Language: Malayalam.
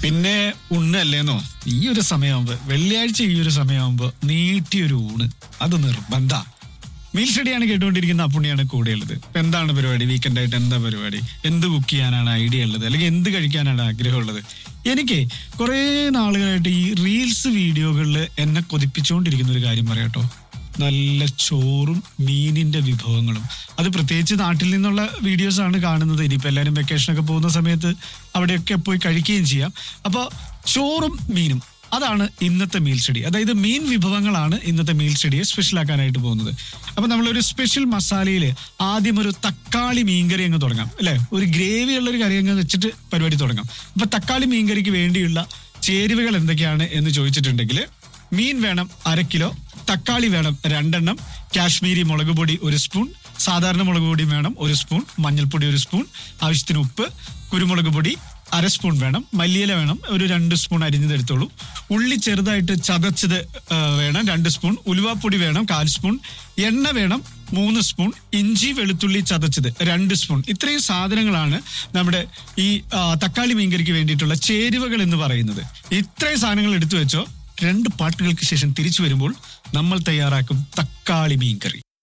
പിന്നെ ഉണ്ണല്ലേന്നോ ഈ ഒരു സമയമാകുമ്പോ വെള്ളിയാഴ്ച ഈ ഒരു സമയമാകുമ്പോ നീട്ടിയൊരു ഊണ് അത് നിർബന്ധ മീൽ സ്റ്റഡിയാണ് കേട്ടുകൊണ്ടിരിക്കുന്ന അപ്പുണ്ണിയാണ് കൂടെയുള്ളത് ഇപ്പൊ എന്താണ് പരിപാടി വീക്കെൻഡ് ആയിട്ട് എന്താ പരിപാടി എന്ത് കുക്ക് ചെയ്യാനാണ് ഐഡിയ ഉള്ളത് അല്ലെങ്കിൽ എന്ത് കഴിക്കാനാണ് ആഗ്രഹമുള്ളത് എനിക്ക് കുറേ നാളുകളായിട്ട് ഈ റീൽസ് വീഡിയോകളിൽ എന്നെ കൊതിപ്പിച്ചുകൊണ്ടിരിക്കുന്ന ഒരു കാര്യം പറയാട്ടോ നല്ല ചോറും മീനിന്റെ വിഭവങ്ങളും അത് പ്രത്യേകിച്ച് നാട്ടിൽ നിന്നുള്ള വീഡിയോസ് ആണ് കാണുന്നത് ഇനിയിപ്പോൾ എല്ലാവരും വെക്കേഷനൊക്കെ പോകുന്ന സമയത്ത് അവിടെയൊക്കെ പോയി കഴിക്കുകയും ചെയ്യാം അപ്പോൾ ചോറും മീനും അതാണ് ഇന്നത്തെ മീൽ സ്റ്റഡി അതായത് മീൻ വിഭവങ്ങളാണ് ഇന്നത്തെ മീൽ സ്റ്റഡിയെ സ്പെഷ്യൽ ആക്കാനായിട്ട് പോകുന്നത് അപ്പൊ നമ്മളൊരു സ്പെഷ്യൽ മസാലയിൽ ആദ്യം ഒരു തക്കാളി മീൻകറി അങ്ങ് തുടങ്ങാം അല്ലെ ഒരു ഗ്രേവി ഉള്ള ഒരു കറി അങ്ങ് വെച്ചിട്ട് പരിപാടി തുടങ്ങാം അപ്പൊ തക്കാളി മീൻകറിക്ക് വേണ്ടിയുള്ള ചേരുവകൾ എന്തൊക്കെയാണ് എന്ന് ചോദിച്ചിട്ടുണ്ടെങ്കിൽ മീൻ വേണം അര കിലോ തക്കാളി വേണം രണ്ടെണ്ണം കാശ്മീരി മുളക് പൊടി ഒരു സ്പൂൺ സാധാരണ മുളക് പൊടി വേണം ഒരു സ്പൂൺ മഞ്ഞൾപ്പൊടി ഒരു സ്പൂൺ ആവശ്യത്തിന് ഉപ്പ് കുരുമുളക് പൊടി അര സ്പൂൺ വേണം മല്ലിയില വേണം ഒരു രണ്ട് സ്പൂൺ അരിഞ്ഞത് എടുത്തോളൂ ഉള്ളി ചെറുതായിട്ട് ചതച്ചത് ആ, വേണം രണ്ട് സ്പൂൺ ഉലുവാപ്പൊടി വേണം കാൽ സ്പൂൺ എണ്ണ വേണം മൂന്ന് സ്പൂൺ ഇഞ്ചി വെളുത്തുള്ളി ചതച്ചത് രണ്ട് സ്പൂൺ ഇത്രയും സാധനങ്ങളാണ് നമ്മുടെ ഈ ആ, തക്കാളി മീൻകറിക്ക് വേണ്ടിയിട്ടുള്ള ചേരുവകൾ എന്ന് പറയുന്നത് ഇത്രയും സാധനങ്ങൾ എടുത്തു വെച്ചോ രണ്ട് പാട്ടുകൾക്ക് ശേഷം തിരിച്ചു വരുമ്പോൾ നമ്മൾ തയ്യാറാക്കും തക്കാളി മീൻകറി